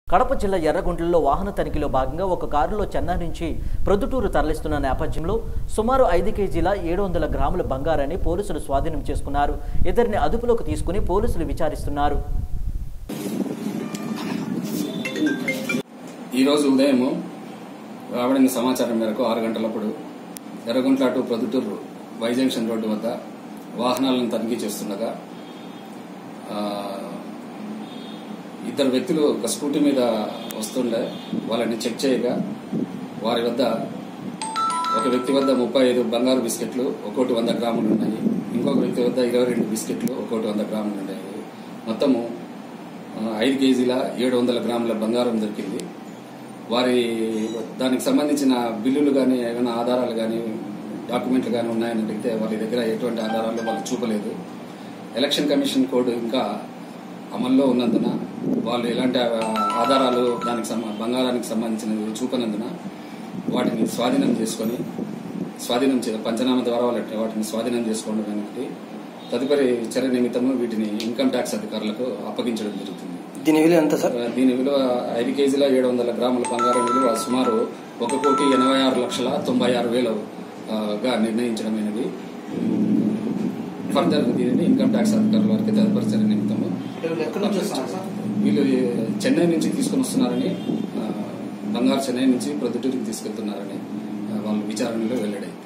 కడప జిల్లా ఎర్రగుంట్లలో వాహన తనిఖీలో భాగంగా ఒక కారులో చెన్నై నుంచి ప్రొద్దుటూరు తరలిస్తున్న నేపథ్యంలో సుమారు ఐదు కేజీల ఏడు వందల గ్రాముల బంగారాన్ని పోలీసులు స్వాధీనం చేసుకున్నారు ఇద్దరిని అదుపులోకి తీసుకుని పోలీసులు విచారిస్తున్నారు ఈరోజు ఉదయం రాబడిన సమాచారం మేరకు ఆరు గంటలప్పుడు Yerraguntla to Proddatur Y junction road వద్ద వాహనాలను తనిఖీ చేస్తుండగా ఆ, ఇద్దరు వ్యక్తులు ఒక స్కూటీ మీద వస్తుండే వాళ్ళని చెక్ చేయగా వారి వద్ద ఒక వ్యక్తి వద్ద ముప్పై ఐదు బంగారు బిస్కెట్లు ఒక్కోటి వంద గ్రాములు ఉన్నాయి ఇంకొక వ్యక్తి వద్ద ఇరవై రెండు బిస్కెట్లు ఒక్కోటి వంద గ్రాములు ఉన్నాయి మొత్తము ఆ, ఐదు కేజీల ఏడు వందల గ్రాముల బంగారం దొరికింది వారి దానికి సంబంధించిన బిల్లులు కానీ ఏమైనా ఆధారాలు కానీ డాక్యుమెంట్లు కానీ ఉన్నాయని అడిగితే వారి దగ్గర ఎటువంటి ఆధారాలు వాళ్ళు చూపలేదు ఎలక్షన్ కమిషన్ కోడ్ ఇంకా అమల్లో ఉన్నందున వాళ్ళు ఎలాంటి ఆధారాలు దానికి సంబ- బంగారానికి సంబంధించినవి చూపనందున వాటిని స్వాధీనం చేసుకొని స్వాధీనం చే పంచనామా ద్వారా వాళ్ళ వాటిని స్వాధీనం చేసుకోవడం అనేది తదుపరి చర్య నిమిత్తము వీటిని ఇన్కమ్ ట్యాక్స్ అధికారులకు అప్పగించడం జరుగుతుంది దీని విలువ ఎంత సార్ దీని విలువ ఐదు కేజీల ఏడు వందల గ్రాముల బంగారం విలువ సుమారు ఒక కోటి ఎనభై ఆరు లక్షల తొంభై ఆరు వేలు ఆ, గా నిర్ణయించడమైనది ఫర్దర్ దీనిని ఇన్కమ్ ట్యాక్స్ అధికారుల వారికి తదుపరి చర్య నిమిత్తము ఎక్కడి నుంచి వస్తున్నారు సార్ వీళ్ళు చెన్నై నుంచి తీసుకుని వస్తున్నారని ఆ, బంగారు చెన్నై నుంచి ప్రొద్దుటూరుకి తీసుకెళ్తున్నారని ఆ, వాళ్ళు విచారణలో వెల్లడైంది